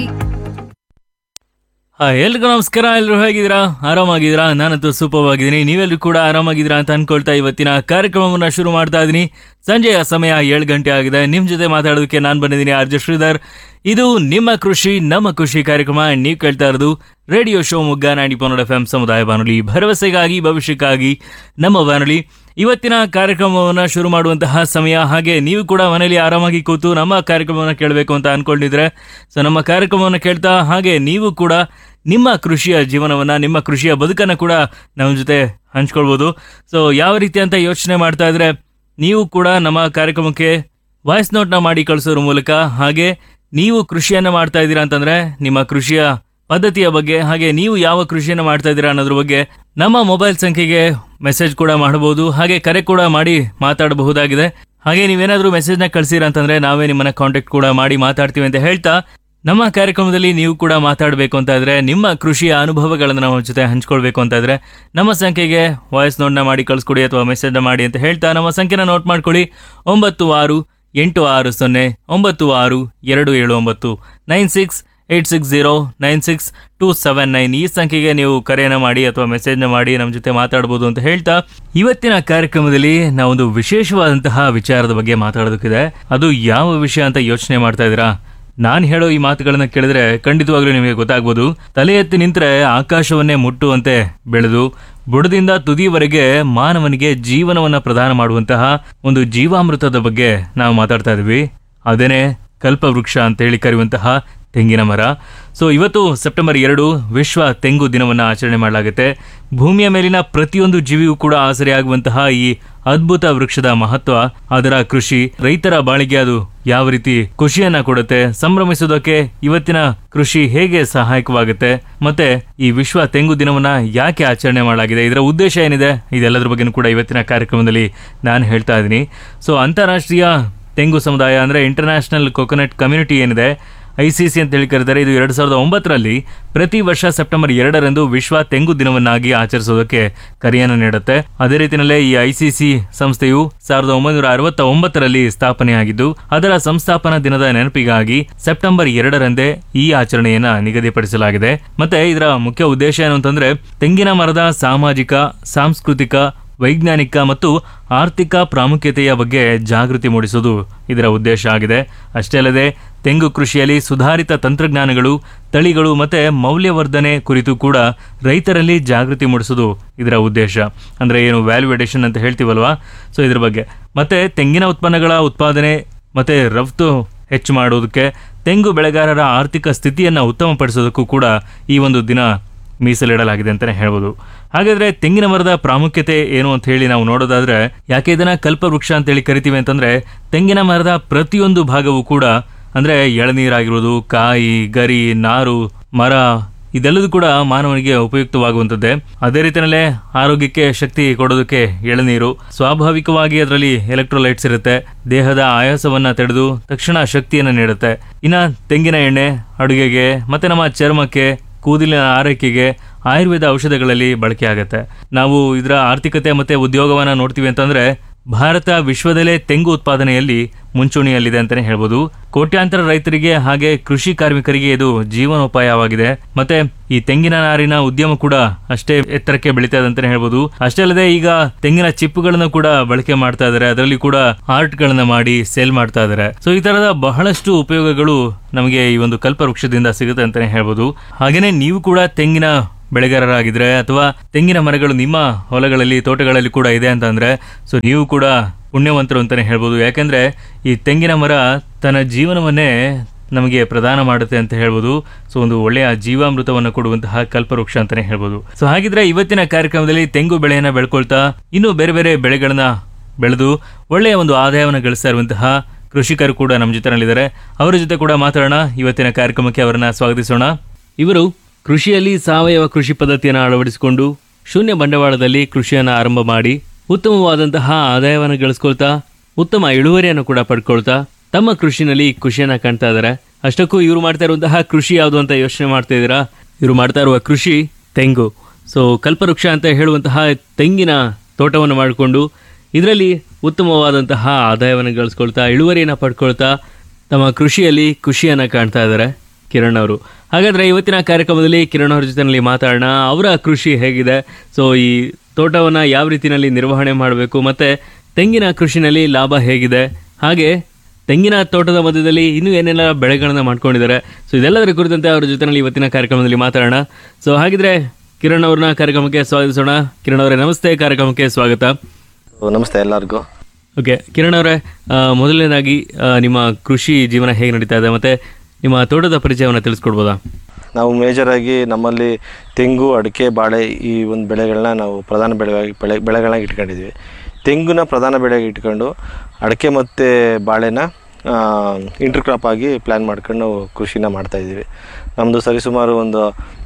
ಹಾಯ್ ಎಲ್ರಿಗೂ ನಮಸ್ಕಾರ ಎಲ್ಲರೂ ಹೇಗಿದ್ದೀರಾ ಆರಾಮಾಗಿದ್ದೀರಾ ನಾನಂತೂ ಸೂಪರ್ ಆಗಿದ್ದೀನಿ ನೀವೆಲ್ಲರೂ ಕೂಡ ಆರಾಮಾಗಿದ್ದೀರಾ ಅಂತ ಅನ್ಕೊಳ್ತಾ ಇವತ್ತಿನ ಕಾರ್ಯಕ್ರಮವನ್ನು ಶುರು ಮಾಡ್ತಾ ಇದ್ದೀನಿ ಸಂಜೆಯ ಸಮಯ ಏಳು ಗಂಟೆ ಆಗಿದೆ ನಿಮ್ಮ ಜೊತೆ ಮಾತಾಡೋದಕ್ಕೆ ನಾನು ಬಂದಿದ್ದೀನಿ ಆರ್ ಜೆ ಶ್ರೀಧರ್ ಇದು ನಿಮ್ಮ ಕೃಷಿ ನಮ್ಮ ಖುಷಿ ಕಾರ್ಯಕ್ರಮ ನೀವು ಕೇಳ್ತಾ ಇರೋದು ರೇಡಿಯೋ ಶೋ ಮುಗ್ಗ ನಾಡಿ ಪನ್ನಡ ಎಫ್ ಎಂ ಸಮುದಾಯ ಬಾನುಲಿ ಭರವಸೆಗಾಗಿ ಭವಿಷ್ಯಕ್ಕಾಗಿ ನಮ್ಮ ಬಾನುಲಿ ಇವತ್ತಿನ ಕಾರ್ಯಕ್ರಮವನ್ನು ಶುರು ಮಾಡುವಂತಹ ಸಮಯ ಹಾಗೆ ನೀವು ಕೂಡ ಮನೆಯಲ್ಲಿ ಆರಾಮಾಗಿ ಕೂತು ನಮ್ಮ ಕಾರ್ಯಕ್ರಮವನ್ನು ಕೇಳಬೇಕು ಅಂತ ಅನ್ಕೊಂಡಿದ್ರೆ ಸೊ ನಮ್ಮ ಕಾರ್ಯಕ್ರಮವನ್ನು ಕೇಳ್ತಾ ಹಾಗೆ ನೀವು ಕೂಡ ನಿಮ್ಮ ಕೃಷಿಯ ಜೀವನವನ್ನು ನಿಮ್ಮ ಕೃಷಿಯ ಬದುಕನ್ನು ಕೂಡ ನಮ್ಮ ಜೊತೆ ಹಂಚ್ಕೊಳ್ಬೋದು ಸೊ ಯಾವ ರೀತಿ ಅಂತ ಯೋಚನೆ ಮಾಡ್ತಾ ಇದ್ರೆ ನೀವು ಕೂಡ ನಮ್ಮ ಕಾರ್ಯಕ್ರಮಕ್ಕೆ ವಾಯ್ಸ್ ನೋಟ್ನ ಮಾಡಿ ಕಳಿಸೋದ್ರ ಮೂಲಕ ಹಾಗೆ ನೀವು ಕೃಷಿಯನ್ನ ಮಾಡ್ತಾ ಇದ್ದೀರಾ ಅಂತಂದ್ರೆ ನಿಮ್ಮ ಕೃಷಿಯ ಪದ್ಧತಿಯ ಬಗ್ಗೆ ಹಾಗೆ ನೀವು ಯಾವ ಕೃಷಿಯನ್ನ ಮಾಡ್ತಾ ಇದ್ದೀರಾ ಅನ್ನೋದ್ರ ಬಗ್ಗೆ ನಮ್ಮ ಮೊಬೈಲ್ ಸಂಖ್ಯೆಗೆ ಮೆಸೇಜ್ ಕೂಡ ಮಾಡಬಹುದು ಹಾಗೆ ಕರೆ ಕೂಡ ಮಾಡಿ ಮಾತಾಡಬಹುದಾಗಿದೆ ಹಾಗೆ ನೀವೇನಾದ್ರೂ ಮೆಸೇಜ್ನ ಕಳ್ಸಿರಾ ಅಂತಂದ್ರೆ ನಾವೇ ನಿಮ್ಮನ್ನ ಕಾಂಟ್ಯಾಕ್ಟ್ ಕೂಡ ಮಾಡಿ ಮಾತಾಡ್ತೀವಿ ಅಂತ ಹೇಳ್ತಾ ನಮ್ಮ ಕಾರ್ಯಕ್ರಮದಲ್ಲಿ ನೀವು ಕೂಡ ಮಾತಾಡಬೇಕು ಅಂತ ಇದ್ರೆ ನಿಮ್ಮ ಕೃಷಿಯ ಅನುಭವಗಳನ್ನು ನಮ್ಮ ಜೊತೆ ಹಂಚ್ಕೊಳ್ಬೇಕು ಅಂತ ಇದ್ರೆ ನಮ್ಮ ಸಂಖ್ಯೆಗೆ ವಾಯ್ಸ್ ನೋಟ್ನ ಮಾಡಿ ಕಳಿಸ್ಕೊಡಿ ಅಥವಾ ಮೆಸೇಜ್ನ ಮಾಡಿ ಅಂತ ಹೇಳ್ತಾ ನಮ್ಮ ಸಂಖ್ಯೆನ ನೋಟ್ ಮಾಡ್ಕೊಳ್ಳಿ ಒಂಬತ್ತು ಆರು ಎಂಟು ಆರು ಸೊನ್ನೆ ಒಂಬತ್ತು ಆರು ಎರಡು ಏಳು ಒಂಬತ್ತು nine six eight six zero nine six two seven nine ಈ ಸಂಖ್ಯೆಗೆ ನೀವು ಕರೆಯನ್ನು ಮಾಡಿ ಅಥವಾ ಮೆಸೇಜ್ನ ಮಾಡಿ ನಮ್ಮ ಜೊತೆ ಮಾತಾಡ್ಬೋದು ಅಂತ ಹೇಳ್ತಾ ಇವತ್ತಿನ ಕಾರ್ಯಕ್ರಮದಲ್ಲಿ ನಾವೊಂದು ವಿಶೇಷವಾದಂತಹ ವಿಚಾರದ ಬಗ್ಗೆ ಮಾತಾಡೋದಕ್ಕಿದೆ ಅದು ಯಾವ ವಿಷಯ ಅಂತ ಯೋಚನೆ ಮಾಡ್ತಾ ಇದ್ದೀರಾ ನಾನು ಹೇಳೋ ಈ ಮಾತುಗಳನ್ನ ಕೇಳಿದ್ರೆ ಖಂಡಿತವಾಗ್ಲೂ ನಿಮಗೆ ಗೊತ್ತಾಗ್ಬೋದು ತಲೆ ಎತ್ತಿ ನಿಂತ್ರೆ ಆಕಾಶವನ್ನೇ ಮುಟ್ಟುವಂತೆ ಬೆಳೆದು ಬುಡದಿಂದ ತುದಿವರೆಗೆ ಮಾನವನಿಗೆ ಜೀವನವನ್ನ ಪ್ರದಾನ ಮಾಡುವಂತಹ ಒಂದು ಜೀವಾಮೃತದ ಬಗ್ಗೆ ನಾವು ಮಾತಾಡ್ತಾ ಇದ್ವಿ ಅದೇನೆ ಕಲ್ಪವೃಕ್ಷ ಅಂತ ಹೇಳಿ ಕರೆಯುವಂತಹ ತೆಂಗಿನ ಮರ ಸೊ ಇವತ್ತು ಸೆಪ್ಟೆಂಬರ್ ಎರಡು ವಿಶ್ವ ತೆಂಗು ದಿನವನ್ನು ಆಚರಣೆ ಮಾಡಲಾಗುತ್ತೆ ಭೂಮಿಯ ಮೇಲಿನ ಪ್ರತಿಯೊಂದು ಜೀವಿಗೂ ಕೂಡ ಆಸರೆಯಾಗುವಂತಹ ಈ ಅದ್ಭುತ ವೃಕ್ಷದ ಮಹತ್ವ ಅದರ ಕೃಷಿ ರೈತರ ಬಾಳಿಗೆ ಅದು ಯಾವ ರೀತಿ ಖುಷಿಯನ್ನ ಕೊಡುತ್ತೆ ಸಂಭ್ರಮಿಸೋದಕ್ಕೆ ಇವತ್ತಿನ ಕೃಷಿ ಹೇಗೆ ಸಹಾಯಕವಾಗುತ್ತೆ ಮತ್ತೆ ಈ ವಿಶ್ವ ತೆಂಗು ದಿನವನ್ನ ಯಾಕೆ ಆಚರಣೆ ಮಾಡಲಾಗಿದೆ ಇದರ ಉದ್ದೇಶ ಏನಿದೆ ಇದೆಲ್ಲದ್ರ ಬಗ್ಗೆನೂ ಕೂಡ ಇವತ್ತಿನ ಕಾರ್ಯಕ್ರಮದಲ್ಲಿ ನಾನು ಹೇಳ್ತಾ ಇದ್ದೀನಿ ಸೊ ಅಂತಾರಾಷ್ಟ್ರೀಯ ತೆಂಗು ಸಮುದಾಯ ಅಂದ್ರೆ ಇಂಟರ್ನ್ಯಾಷನಲ್ ಕೊಕೊನಟ್ ಕಮ್ಯುನಿಟಿ ಏನಿದೆ ಐ ಸಿ ಸಿ ಅಂತ ಹೇಳಿ ಕರೆದರೆ ಇದು ಎರಡ್ ಸಾವಿರದ ಒಂಬತ್ತರಲ್ಲಿ ಪ್ರತಿ ವರ್ಷ ಸೆಪ್ಟೆಂಬರ್ ಎರಡರಂದು ವಿಶ್ವ ತೆಂಗು ದಿನವನ್ನಾಗಿ ಆಚರಿಸೋದಕ್ಕೆ ಕರೆಯನ್ನು ನೀಡುತ್ತೆ ಅದೇ ರೀತಿಯಲ್ಲೇ ಈ ಐ ಸಿ ಸಿ ಸಂಸ್ಥೆಯು ಸಾವಿರದ ಒಂಬೈನೂರ ಅರವತ್ತ ಒಂಬತ್ತರಲ್ಲಿ ಸ್ಥಾಪನೆಯಾಗಿದ್ದು ಅದರ ಸಂಸ್ಥಾಪನಾ ದಿನದ ನೆನಪಿಗಾಗಿ ಸೆಪ್ಟೆಂಬರ್ ಎರಡರಂದೇ ಈ ಆಚರಣೆಯನ್ನ ನಿಗದಿಪಡಿಸಲಾಗಿದೆ ಮತ್ತೆ ಇದರ ಮುಖ್ಯ ಉದ್ದೇಶ ಏನು ಅಂತಂದ್ರೆ ತೆಂಗಿನ ಮರದ ಸಾಮಾಜಿಕ ಸಾಂಸ್ಕೃತಿಕ ವೈಜ್ಞಾನಿಕ ಮತ್ತು ಆರ್ಥಿಕ ಪ್ರಾಮುಖ್ಯತೆಯ ಬಗ್ಗೆ ಜಾಗೃತಿ ಮೂಡಿಸುವುದು ಇದರ ಉದ್ದೇಶ ಆಗಿದೆ ಅಷ್ಟೇ ಅಲ್ಲದೆ ತೆಂಗು ಕೃಷಿಯಲ್ಲಿ ಸುಧಾರಿತ ತಂತ್ರಜ್ಞಾನಗಳು ತಳಿಗಳು ಮತ್ತೆ ಮೌಲ್ಯವರ್ಧನೆ ಕುರಿತು ಕೂಡ ರೈತರಲ್ಲಿ ಜಾಗೃತಿ ಮೂಡಿಸೋದು ಇದರ ಉದ್ದೇಶ ಅಂದ್ರೆ ಏನು ವ್ಯಾಲ್ಯೂಡೇಷನ್ ಅಂತ ಹೇಳ್ತೀವಲ್ವಾ ಸೊ ಇದ್ರ ಬಗ್ಗೆ ಮತ್ತೆ ತೆಂಗಿನ ಉತ್ಪನ್ನಗಳ ಉತ್ಪಾದನೆ ಮತ್ತೆ ರಫ್ತು ಹೆಚ್ಚು ಮಾಡೋದಕ್ಕೆ ತೆಂಗು ಬೆಳೆಗಾರರ ಆರ್ಥಿಕ ಸ್ಥಿತಿಯನ್ನು ಉತ್ತಮಪಡಿಸೋದಕ್ಕೂ ಕೂಡ ಈ ಒಂದು ದಿನ ಮೀಸಲಿಡಲಾಗಿದೆ ಅಂತಾನೆ ಹೇಳ್ಬೋದು ಹಾಗಾದ್ರೆ ತೆಂಗಿನ ಮರದ ಪ್ರಾಮುಖ್ಯತೆ ಏನು ಅಂತ ಹೇಳಿ ನಾವು ನೋಡೋದಾದ್ರೆ ಯಾಕೆ ಇದನ್ನ ಕಲ್ಪವೃಕ್ಷ ಅಂತ ಹೇಳಿ ಕರಿತೀವಿ ಅಂತಂದ್ರೆ ತೆಂಗಿನ ಮರದ ಪ್ರತಿಯೊಂದು ಭಾಗವೂ ಕೂಡ ಅಂದ್ರೆ ಎಳನೀರಾಗಿರೋದು ಕಾಯಿ ಗರಿ ನಾರು ಮರ ಇದೆಲ್ಲದೂ ಕೂಡ ಮಾನವನಿಗೆ ಉಪಯುಕ್ತವಾಗುವಂಥದ್ದೇ ಅದೇ ರೀತಿಯಲ್ಲೇ ಆರೋಗ್ಯಕ್ಕೆ ಶಕ್ತಿ ಕೊಡೋದಕ್ಕೆ ಎಳನೀರು ಸ್ವಾಭಾವಿಕವಾಗಿ ಅದರಲ್ಲಿ ಎಲೆಕ್ಟ್ರೋಲೈಟ್ಸ್ ಇರುತ್ತೆ ದೇಹದ ಆಯಾಸವನ್ನ ತಡೆದು ತಕ್ಷಣ ಶಕ್ತಿಯನ್ನು ನೀಡುತ್ತೆ ಇನ್ನ ತೆಂಗಿನ ಎಣ್ಣೆ ಅಡುಗೆಗೆ ಮತ್ತೆ ನಮ್ಮ ಚರ್ಮಕ್ಕೆ ಕೂದಲಿನ ಆರೈಕೆಗೆ ಆಯುರ್ವೇದ ಔಷಧಗಳಲ್ಲಿ ಬಳಕೆ ಆಗುತ್ತೆ ನಾವು ಇದರ ಆರ್ಥಿಕತೆ ಮತ್ತೆ ಉದ್ಯೋಗವನ್ನ ನೋಡ್ತೀವಿ ಅಂತಂದ್ರೆ ಭಾರತ ವಿಶ್ವದಲ್ಲೇ ತೆಂಗು ಉತ್ಪಾದನೆಯಲ್ಲಿ ಮುಂಚೂಣಿಯಲ್ಲಿದೆ ಅಂತಾನೆ ಹೇಳ್ಬೋದು ಕೋಟ್ಯಾಂತರ ರೈತರಿಗೆ ಹಾಗೆ ಕೃಷಿ ಕಾರ್ಮಿಕರಿಗೆ ಇದು ಜೀವನೋಪಾಯವಾಗಿದೆ ಮತ್ತೆ ಈ ತೆಂಗಿನ ನಾರಿನ ಉದ್ಯಮ ಕೂಡ ಅಷ್ಟೇ ಎತ್ತರಕ್ಕೆ ಬೆಳೀತಾ ಇದೆ ಅಂತಾನೆ ಹೇಳ್ಬೋದು ಅಷ್ಟೇ ಅಲ್ಲದೆ ಈಗ ತೆಂಗಿನ ಚಿಪ್ಪುಗಳನ್ನು ಕೂಡ ಬಳಕೆ ಮಾಡ್ತಾ ಇದಾರೆ ಅದರಲ್ಲಿ ಕೂಡ ಆರ್ಟ್ ಗಳನ್ನ ಮಾಡಿ ಸೇಲ್ ಮಾಡ್ತಾ ಇದಾರೆ ಸೊ ಈ ತರದ ಬಹಳಷ್ಟು ಉಪಯೋಗಗಳು ನಮಗೆ ಈ ಒಂದು ಕಲ್ಪವೃಕ್ಷದಿಂದ ಸಿಗುತ್ತೆ ಅಂತಾನೆ ಹೇಳ್ಬೋದು ಹಾಗೇನೆ ನೀವು ಕೂಡ ತೆಂಗಿನ ಬೆಳೆಗಾರರಾಗಿದ್ರೆ ಅಥವಾ ತೆಂಗಿನ ಮರಗಳು ನಿಮ್ಮ ಹೊಲಗಳಲ್ಲಿ ತೋಟಗಳಲ್ಲಿ ಕೂಡ ಇದೆ ಅಂತಂದ್ರೆ ಸೊ ನೀವು ಕೂಡ ಪುಣ್ಯವಂತರು ಅಂತಾನೆ ಹೇಳ್ಬೋದು ಯಾಕೆಂದ್ರೆ ಈ ತೆಂಗಿನ ಮರ ತನ್ನ ಜೀವನವನ್ನೇ ನಮಗೆ ಪ್ರದಾನ ಮಾಡುತ್ತೆ ಅಂತ ಹೇಳ್ಬೋದು ಸೊ ಒಂದು ಒಳ್ಳೆಯ ಜೀವಾಮೃತವನ್ನು ಕೊಡುವಂತಹ ಕಲ್ಪವೃಕ್ಷ ಅಂತಾನೆ ಹೇಳ್ಬೋದು ಸೊ ಹಾಗಿದ್ರೆ ಇವತ್ತಿನ ಕಾರ್ಯಕ್ರಮದಲ್ಲಿ ತೆಂಗು ಬೆಳೆಯನ್ನ ಬೆಳ್ಕೊಳ್ತಾ ಇನ್ನು ಬೇರೆ ಬೇರೆ ಬೆಳೆಗಳನ್ನ ಬೆಳೆದು ಒಳ್ಳೆಯ ಒಂದು ಆದಾಯವನ್ನು ಗಳಿಸ್ತಾ ಇರುವಂತಹ ಕೃಷಿಕರು ಕೂಡ ನಮ್ಮ ಜೊತೆನಲ್ಲಿದ್ದಾರೆ ಅವರ ಜೊತೆ ಕೂಡ ಮಾತಾಡೋಣ ಇವತ್ತಿನ ಕಾರ್ಯಕ್ರಮಕ್ಕೆ ಅವರನ್ನ ಸ್ವಾಗತಿಸೋಣ ಇವರು ಕೃಷಿಯಲ್ಲಿ ಸಾವಯವ ಕೃಷಿ ಪದ್ಧತಿಯನ್ನು ಅಳವಡಿಸಿಕೊಂಡು ಶೂನ್ಯ ಬಂಡವಾಳದಲ್ಲಿ ಕೃಷಿಯನ್ನು ಆರಂಭ ಮಾಡಿ ಉತ್ತಮವಾದಂತಹ ಆದಾಯವನ್ನು ಗಳಿಸ್ಕೊಳ್ತಾ ಉತ್ತಮ ಇಳುವರಿಯನ್ನು ಕೂಡ ಪಡ್ಕೊಳ್ತಾ ತಮ್ಮ ಕೃಷಿನಲ್ಲಿ ಖುಷಿಯನ್ನ ಕಾಣ್ತಾ ಇದ್ದಾರೆ ಅಷ್ಟಕ್ಕೂ ಇವರು ಮಾಡ್ತಾ ಇರುವಂತಹ ಕೃಷಿ ಯಾವುದು ಅಂತ ಯೋಚನೆ ಮಾಡ್ತಾ ಇದ್ದೀರಾ ಇವರು ಮಾಡ್ತಾ ಇರುವ ಕೃಷಿ ತೆಂಗು ಸೊ ಕಲ್ಪವೃಕ್ಷ ಅಂತ ಹೇಳುವಂತಹ ತೆಂಗಿನ ತೋಟವನ್ನು ಮಾಡಿಕೊಂಡು ಇದರಲ್ಲಿ ಉತ್ತಮವಾದಂತಹ ಆದಾಯವನ್ನು ಗಳಿಸ್ಕೊಳ್ತಾ ಇಳುವರಿಯನ್ನು ಪಡ್ಕೊಳ್ತಾ ತಮ್ಮ ಕೃಷಿಯಲ್ಲಿ ಖುಷಿಯನ್ನು ಕಾಣ್ತಾ ಇದ್ದಾರೆ ಕಿರಣ್ ಅವರು ಹಾಗಾದ್ರೆ ಇವತ್ತಿನ ಕಾರ್ಯಕ್ರಮದಲ್ಲಿ ಕಿರಣ್ ಅವ್ರ ಜೊತೆನಲ್ಲಿ ಮಾತಾಡೋಣ ಅವರ ಕೃಷಿ ಹೇಗಿದೆ ಸೊ ಈ ತೋಟವನ್ನು ಯಾವ ರೀತಿಯಲ್ಲಿ ನಿರ್ವಹಣೆ ಮಾಡಬೇಕು ಮತ್ತೆ ತೆಂಗಿನ ಕೃಷಿನಲ್ಲಿ ಲಾಭ ಹೇಗಿದೆ ಹಾಗೆ ತೆಂಗಿನ ತೋಟದ ಮಧ್ಯದಲ್ಲಿ ಇನ್ನೂ ಏನೆಲ್ಲ ಬೆಳೆಗಳನ್ನ ಮಾಡ್ಕೊಂಡಿದ್ದಾರೆ ಸೊ ಇದೆಲ್ಲದರ ಕುರಿತಂತೆ ಅವರ ಜೊತೆನಲ್ಲಿ ಇವತ್ತಿನ ಕಾರ್ಯಕ್ರಮದಲ್ಲಿ ಮಾತಾಡೋಣ ಸೊ ಹಾಗಿದ್ರೆ ಕಿರಣ್ ಅವ್ರನ್ನ ಕಾರ್ಯಕ್ರಮಕ್ಕೆ ಸ್ವಾಗತಿಸೋಣ ಕಿರಣ್ ಅವರೇ ನಮಸ್ತೆ ಕಾರ್ಯಕ್ರಮಕ್ಕೆ ಸ್ವಾಗತ ನಮಸ್ತೆ ಎಲ್ಲರಿಗೂ ಓಕೆ ಕಿರಣ್ ಅವರೇ ಆ, ಮೊದಲನೇದಾಗಿ ಆ, ನಿಮ್ಮ ಕೃಷಿ ಜೀವನ ಹೇಗೆ ನಡೀತಾ ಇದೆ ಮತ್ತೆ ನಿಮ್ಮ ತೋಟದ ಪರಿಚಯವನ್ನು ತಿಳಿಸ್ಕೊಡ್ಬೋದಾ ನಾವು ಮೇಜರಾಗಿ ನಮ್ಮಲ್ಲಿ ತೆಂಗು ಅಡಿಕೆ ಬಾಳೆ ಈ ಒಂದು ಬೆಳೆಗಳನ್ನ ನಾವು ಪ್ರಧಾನ ಬೆಳೆಯಾಗಿ ಬೆಳೆ ಬೆಳೆಗಳನ್ನ ಇಟ್ಕೊಂಡಿದ್ವಿ ತೆಂಗುನ ಪ್ರಧಾನ ಬೆಳೆಯಾಗಿ ಇಟ್ಕೊಂಡು ಅಡಿಕೆ ಮತ್ತು ಬಾಳೆನ ಇಂಟರ್ ಕ್ರಾಪ್ ಆಗಿ ಪ್ಲ್ಯಾನ್ ಮಾಡ್ಕೊಂಡು ನಾವು ಕೃಷಿನ ಮಾಡ್ತಾಯಿದ್ದೀವಿ ನಮ್ಮದು ಸರಿಸುಮಾರು ಒಂದು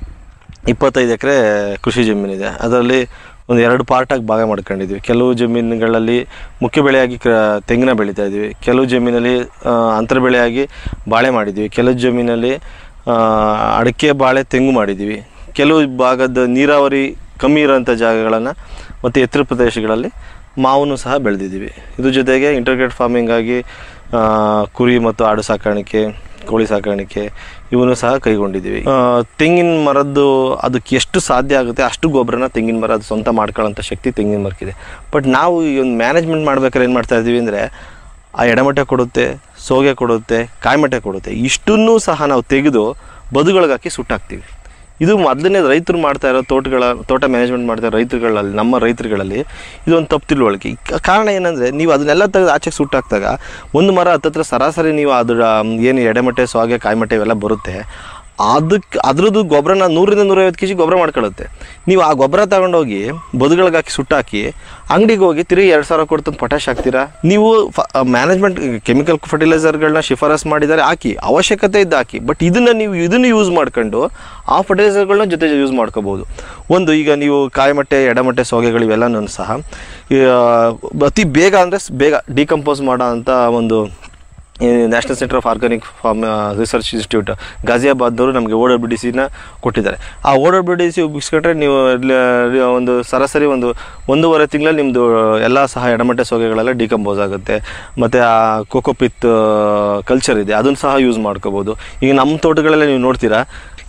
ಇಪ್ಪತ್ತೈದು ಎಕರೆ ಕೃಷಿ ಜಮೀನಿದೆ ಅದರಲ್ಲಿ ಒಂದು ಎರಡು ಪಾರ್ಟಾಗಿ ಭಾಗ ಮಾಡ್ಕೊಂಡಿದ್ವಿ ಕೆಲವು ಜಮೀನುಗಳಲ್ಲಿ ಮುಖ್ಯ ಬೆಳೆಯಾಗಿ ಕ ತೆಂಗಿನ ಬೆಳೀತಾ ಇದ್ವಿ ಕೆಲವು ಜಮೀನಲ್ಲಿ ಆ, ಅಂತರ ಬೆಳೆಯಾಗಿ ಬಾಳೆ ಮಾಡಿದ್ವಿ ಕೆಲವು ಜಮೀನಲ್ಲಿ ಆ, ಅಡಿಕೆ ಬಾಳೆ ತೆಂಗು ಮಾಡಿದ್ವಿ ಕೆಲವು ಭಾಗದ ನೀರಾವರಿ ಕಮ್ಮಿ ಇರೋಂಥ ಜಾಗಗಳನ್ನು ಮತ್ತು ಎತ್ತರ ಪ್ರದೇಶಗಳಲ್ಲಿ ಮಾವನ್ನು ಸಹ ಬೆಳೆದಿದ್ದೀವಿ ಇದ್ರ ಜೊತೆಗೆ ಇಂಟರ್ಗ್ರೇಟ್ ಫಾರ್ಮಿಂಗ್ ಆಗಿ ಆ, ಕುರಿ ಮತ್ತು ಆಡು ಸಾಕಾಣಿಕೆ ಕೋಳಿ ಸಾಕಾಣಿಕೆ ಇವನು ಸಹ ಕೈಗೊಂಡಿದ್ದೀವಿ ಆ, ತೆಂಗಿನ ಮರದ್ದು ಅದಕ್ಕೆ ಎಷ್ಟು ಸಾಧ್ಯ ಆಗುತ್ತೆ ಅಷ್ಟು ಗೊಬ್ಬರನ ತೆಂಗಿನ ಮರ ಅದು ಸ್ವಂತ ಮಾಡ್ಕೊಳ್ಳೋಂಥ ಶಕ್ತಿ ತೆಂಗಿನ ಮರಕ್ಕಿದೆ ಬಟ್ ನಾವು ಈ ಒಂದು ಮ್ಯಾನೇಜ್ಮೆಂಟ್ ಮಾಡ್ಬೇಕಾದ್ರೆ ಏನು ಮಾಡ್ತಾ ಇದ್ದೀವಿ ಅಂದರೆ ಆ ಎಡಮಟ್ಟೆ ಕೊಡುತ್ತೆ ಸೋಗೆ ಕೊಡುತ್ತೆ ಕಾಯಿಮಟ್ಟೆ ಕೊಡುತ್ತೆ ಇಷ್ಟನ್ನೂ ಸಹ ನಾವು ತೆಗೆದು ಬದುಗಳಿಗೆ ಹಾಕಿ ಸುಟ್ಟಾಕ್ತೀವಿ ಇದು ಮೊದಲನೇ ರೈತರು ಮಾಡ್ತಾ ಇರೋ ತೋಟಗಳ ತೋಟ ಮ್ಯಾನೇಜ್ಮೆಂಟ್ ಮಾಡ್ತಾ ಇರೋ ರೈತರುಗಳಲ್ಲಿ ನಮ್ಮ ರೈತರುಗಳಲ್ಲಿ ಇದೊಂದು ತಪ್ಪು ತಿಳುವಳಿಕೆ ಈ ಕ- ಕಾರಣ ಏನಂದರೆ ನೀವು ಅದನ್ನೆಲ್ಲ ತೆಗೆದು ಆಚೆಗೆ ಸುಟ್ಟಾಕ್ದಾಗ ಒಂದು ಮರ ಹತ್ತತ್ರ ಸರಾಸರಿ ನೀವು ಅದರ ಏನು ಎಡೆಮಟ್ಟೆ ಸೋಗೆ ಕಾಯಿಮಟ್ಟೆ ಇವೆಲ್ಲ ಬರುತ್ತೆ ಅದಕ್ಕೆ ಅದ್ರದ್ದು ಗೊಬ್ಬರನ ನೂರಿಂದ ನೂರೈವತ್ತು ಕೆ ಜಿ ಗೊಬ್ಬರ ಮಾಡ್ಕೊಳ್ಳುತ್ತೆ ನೀವು ಆ ಗೊಬ್ಬರ ತಗೊಂಡೋಗಿ ಬದುಗಳಿಗೆ ಹಾಕಿ ಸುಟ್ಟಾಕಿ ಅಂಗಡಿಗೆ ಹೋಗಿ ತಿರುಗಿ ಎರಡು ಸಾವಿರ ಕೊಡ್ತಂದು ಪೊಟ್ಯಾಶ್ ಹಾಕ್ತೀರಾ ನೀವು ಮ್ಯಾನೇಜ್ಮೆಂಟ್ ಕೆಮಿಕಲ್ ಫರ್ಟಿಲೈಸರ್ಗಳನ್ನ ಶಿಫಾರಸ್ ಮಾಡಿದ್ದಾರೆ ಹಾಕಿ ಅವಶ್ಯಕತೆ ಇದ್ದು ಹಾಕಿ ಬಟ್ ಇದನ್ನು ನೀವು ಇದನ್ನು ಯೂಸ್ ಮಾಡ್ಕೊಂಡು ಆ ಫರ್ಟಿಲೈಸರ್ಗಳನ್ನ ಜೊತೆ ಯೂಸ್ ಮಾಡ್ಕೋಬೋದು ಒಂದು ಈಗ ನೀವು ಕಾಯಿಮಟ್ಟೆ ಎಡಮಟ್ಟೆ ಸೋಗೆಗಳು ಇವೆಲ್ಲನೂ ಸಹ ಈ, ಆ, ಅತಿ ಬೇಗ ಅಂದರೆ ಬೇಗ ಡಿಕಂಪೋಸ್ ಮಾಡೋ ಅಂಥ ಒಂದು national centre of organic farm research institute ಗಾಜಿಯಾಬಾದ್ನವರು ನಮಗೆ ಓ ಡಬ್ಲ್ಯೂ ಡಿ ಸಿನ ಕೊಟ್ಟಿದ್ದಾರೆ ಆ ಓ ಡಬ್ಲ್ಯೂ ಡಿ ಸಿ ಉಪಯೋಗಿಸ್ಕೊಂಡ್ರೆ ನೀವು ಲ- ಒಂದು ಸರಾಸರಿ ಒಂದು ಒಂದೂವರೆ ತಿಂಗಳಲ್ಲಿ ನಿಮ್ಮದು ಎಲ್ಲ ಸಹ ಎಡಮಟ್ಟೆ ಸೋಗೆಗಳೆಲ್ಲ ಡಿಕಂಪೋಸ್ ಆಗುತ್ತೆ ಮತ್ತು ಆ ಕೋಕೋಪಿತ್ ಕಲ್ಚರ್ ಇದೆ ಅದನ್ನು ಸಹ ಯೂಸ್ ಮಾಡ್ಕೋಬೋದು ಈಗ ನಮ್ಮ ತೋಟಗಳೆಲ್ಲ ನೀವು ನೋಡ್ತೀರಾ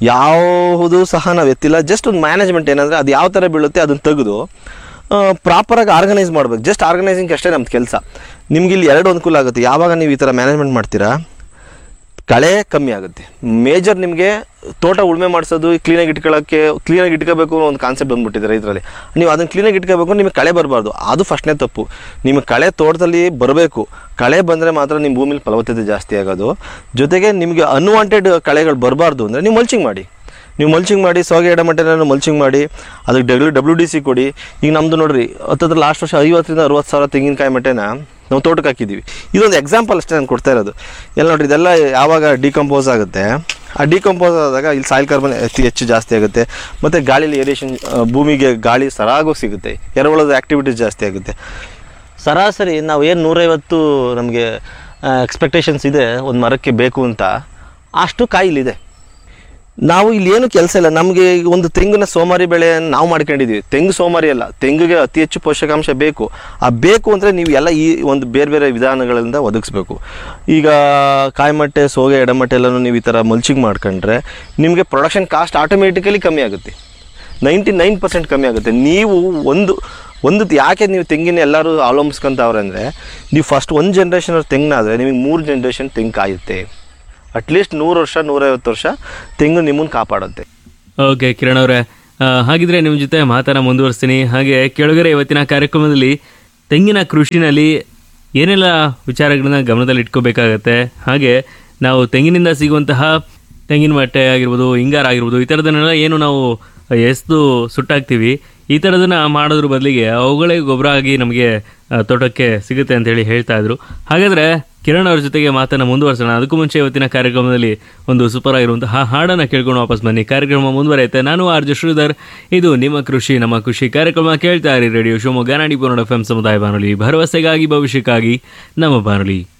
ಯಾವುದು ಸಹ ನಾವು ಎತ್ತಿಲ್ಲ ಜಸ್ಟ್ ಒಂದು ಮ್ಯಾನೇಜ್ಮೆಂಟ್ ಏನಂದರೆ ಅದು ಯಾವ ಥರ ಬೀಳುತ್ತೆ ಅದನ್ನು ತೆಗೆದು ಪ್ರಾಪರಾಗಿ ಆರ್ಗನೈಸ್ ಮಾಡ್ಬೇಕು ಜಸ್ಟ್ ಆರ್ಗನೈಸಿಂಗ್ ಅಷ್ಟೇ ನಮ್ಮ ಕೆಲಸ ನಿಮ್ಗೆ ಇಲ್ಲಿ ಎರಡು ಅನುಕೂಲ ಆಗುತ್ತೆ ಯಾವಾಗ ನೀವು ಈ ಥರ ಮ್ಯಾನೇಜ್ಮೆಂಟ್ ಮಾಡ್ತೀರಾ ಕಳೆ ಕಮ್ಮಿ ಆಗುತ್ತೆ ಮೇಜರ್ ನಿಮಗೆ ತೋಟ ಉಳುಮೆ ಮಾಡಿಸೋದು ಕ್ಲೀನಾಗಿ ಇಟ್ಕೊಳ್ಳೋಕ್ಕೆ ಕ್ಲೀನಾಗಿ ಇಟ್ಕೋಬೇಕು ಅನ್ನೋ ಒಂದು ಕಾನ್ಸೆಪ್ಟ್ ಬಂದ್ಬಿಟ್ಟಿದೆ ರೈತರಲ್ಲಿ ನೀವು ಅದನ್ನು ಕ್ಲೀನಾಗಿ ಇಟ್ಕೋಬೇಕು ನಿಮಗೆ ಕಳೆ ಬರಬಾರ್ದು ಅದು ಫಸ್ಟ್ನೇ ತಪ್ಪು ನಿಮಗೆ ಕಳೆ ತೋಟದಲ್ಲಿ ಬರಬೇಕು ಕಳೆ ಬಂದರೆ ಮಾತ್ರ ನಿಮ್ಮ ಭೂಮಿಲಿ ಫಲವತ್ತತೆ ಜಾಸ್ತಿ ಆಗೋದು ಜೊತೆಗೆ ನಿಮಗೆ ಅನ್ವಾಂಟೆಡ್ ಕಳೆಗಳು ಬರಬಾರ್ದು ಅಂದರೆ ನೀವು ಮಲ್ಚಿಂಗ್ ಮಾಡಿ ನೀವು ಮಲ್ಚಿಂಗ್ ಮಾಡಿ ಸೋಗೆ ಎಡಮಟ್ಟೆನ ಮಲ್ಚಿಂಗ್ ಮಾಡಿ ಅದಕ್ಕೆ ಡಬ್ಲ್ಯೂ ಡಬ್ಲ್ಯೂ ಡಿ ಸಿ ಕೊಡಿ ಈಗ ನಮ್ಮದು ನೋಡ್ರಿ ಹತ್ತತ್ರ ಲಾಸ್ಟ್ ವರ್ಷ ಐವತ್ತರಿಂದ ಅರವತ್ತು ಸಾವಿರ ತೆಂಗಿನಕಾಯಿ ಮಟ್ಟೆನ ನಾವು ತೋಟಕ್ಕೆ ಹಾಕಿದ್ದೀವಿ ಇದೊಂದು ಎಕ್ಸಾಂಪಲ್ ಅಷ್ಟೇ ನಾನು ಕೊಡ್ತಾ ಇರೋದು ಎಲ್ಲ ನೋಡ್ರಿ ಇದೆಲ್ಲ ಯಾವಾಗ ಡಿಕಂಪೋಸ್ ಆಗುತ್ತೆ ಆ ಡಿಕಂಪೋಸ್ ಆದಾಗ ಇಲ್ಲಿ ಸಾಯಿಲ್ ಕಾರ್ಬನ್ ಅತಿ ಹೆಚ್ಚು ಜಾಸ್ತಿ ಆಗುತ್ತೆ ಮತ್ತು ಗಾಳಿಲಿ ಏರಿಯೇಷನ್ ಭೂಮಿಗೆ ಗಾಳಿ ಸರಾಗೋಗಿ ಸಿಗುತ್ತೆ ಎರೆಹುಳದ ಆ್ಯಕ್ಟಿವಿಟೀಸ್ ಜಾಸ್ತಿ ಆಗುತ್ತೆ ಸರಾಸರಿ ನಾವು ಏನು ನೂರೈವತ್ತು ನಮಗೆ ಎಕ್ಸ್ಪೆಕ್ಟೇಷನ್ಸ್ ಇದೆ ಒಂದು ಮರಕ್ಕೆ ಬೇಕು ಅಂತ ಅಷ್ಟು ಕಾಯಿಲಿದೆ ನಾವು ಇಲ್ಲಿ ಏನು ಕೆಲಸ ಇಲ್ಲ ನಮಗೆ ಒಂದು ತೆಂಗಿನ ಸೋಮಾರಿ ಬೆಳೆ ನಾವು ಮಾಡ್ಕೊಂಡಿದ್ದೀವಿ ತೆಂಗು ಸೋಮಾರಿ ಅಲ್ಲ ತೆಂಗಿಗೆ ಅತಿ ಹೆಚ್ಚು ಪೋಷಕಾಂಶ ಬೇಕು ಆ ಬೇಕು ಅಂದರೆ ನೀವು ಎಲ್ಲ ಈ ಒಂದು ಬೇರೆ ಬೇರೆ ವಿಧಾನಗಳಿಂದ ಒದಗಿಸ್ಬೇಕು ಈಗ ಕಾಯಿಮಟ್ಟೆ ಸೋಗೆ ಎಡಮಟ್ಟೆ ಎಲ್ಲನೂ ನೀವು ಈ ಥರ ಮಲ್ಚಿಂಗ್ ಮಾಡ್ಕೊಂಡ್ರೆ ನಿಮಗೆ ಪ್ರೊಡಕ್ಷನ್ ಕಾಸ್ಟ್ ಆಟೋಮೆಟಿಕಲಿ ಕಮ್ಮಿ ಆಗುತ್ತೆ ನೈಂಟಿ ನೈನ್ ಪರ್ಸೆಂಟ್ ಕಮ್ಮಿ ಆಗುತ್ತೆ ನೀವು ಒಂದು ಒಂದು ಯಾಕೆ ನೀವು ತೆಂಗಿನ ಎಲ್ಲರೂ ಅವಲಂಬಿಸ್ಕೊಂತವ್ರೆ ಅಂದರೆ ನೀವು ಫಸ್ಟ್ ಒಂದು ಜನ್ರೇಷನ್ ತೆಂಗಿನಾದರೆ ನಿಮಗೆ ಮೂರು ಜನ್ರೇಷನ್ ತೆಂಗು ಕಾಯುತ್ತೆ ಅಟ್ಲೀಸ್ಟ್ ನೂರು ವರ್ಷ ನೂರೈವತ್ತು ವರ್ಷ ತೆಂಗು ನಿಮ್ಮನ್ನು ಕಾಪಾಡುತ್ತೆ ಓಕೆ ಕಿರಣ್ ಅವರೇ ಆ, ಹಾಗಿದ್ರೆ ನಿಮ್ಮ ಜೊತೆ ಮಾತನ್ನ ಮುಂದುವರಿಸ್ತೀನಿ ಹಾಗೆ ಕೆಳಗರೆ ಇವತ್ತಿನ ಕಾರ್ಯಕ್ರಮದಲ್ಲಿ ತೆಂಗಿನ ಕೃಷಿನಲ್ಲಿ ಏನೆಲ್ಲ ವಿಚಾರಗಳನ್ನ ಗಮನದಲ್ಲಿ ಇಟ್ಕೋಬೇಕಾಗತ್ತೆ ಹಾಗೆ ನಾವು ತೆಂಗಿನಿಂದ ಸಿಗುವಂತಹ ತೆಂಗಿನ ಮಟ್ಟೆ ಆಗಿರ್ಬೋದು ಹಿಂಗಾರ ಆಗಿರ್ಬೋದು ಈ ಥರದನ್ನೆಲ್ಲ ಏನು ನಾವು ಎಸ್ದು ಸುಟ್ಟಾಕ್ತೀವಿ ಈ ಥರದನ್ನ ಮಾಡೋದ್ರ ಬದಲಿಗೆ ಅವುಗಳೇ ಗೊಬ್ಬರ ಆಗಿ ನಮಗೆ ಆ, ತೋಟಕ್ಕೆ ಸಿಗುತ್ತೆ ಅಂತ ಹೇಳಿ ಹೇಳ್ತಾ ಇದ್ರು ಹಾಗಾದ್ರೆ ಕಿರಣ್ ಅವ್ರ ಜೊತೆಗೆ ಮಾತನ್ನ ಮುಂದುವರ್ಸೋಣ ಅದಕ್ಕೂ ಮುಂಚೆ ಇವತ್ತಿನ ಕಾರ್ಯಕ್ರಮದಲ್ಲಿ ಒಂದು ಸೂಪರ್ ಆಗಿರುವಂತಹ ಹಾಡನ್ನ ಕೇಳ್ಕೊಂಡು ವಾಪಸ್ ಬನ್ನಿ ಕಾರ್ಯಕ್ರಮ ಮುಂದುವರೆಯುತ್ತೆ ನಾನು ಆರ್ ಜೆ ಶ್ರೀಧರ್ ಇದು ನಿಮ್ಮ ಕೃಷಿ ನಮ್ಮ ಖುಷಿ ಕಾರ್ಯಕ್ರಮ ಕೇಳ್ತಾ ಇರಿ ರೇಡಿಯೋ ಶಿವಮೊಗ್ಗ ನಾಡಿ ಪೂರ್ಣ ಎಫ್ ಎಂ ಸಮುದಾಯ ಬಾನುಲಿ ಭರವಸೆಗಾಗಿ ಭವಿಷ್ಯಕ್ಕಾಗಿ ನಮ್ಮ ಬಾನುಲಿ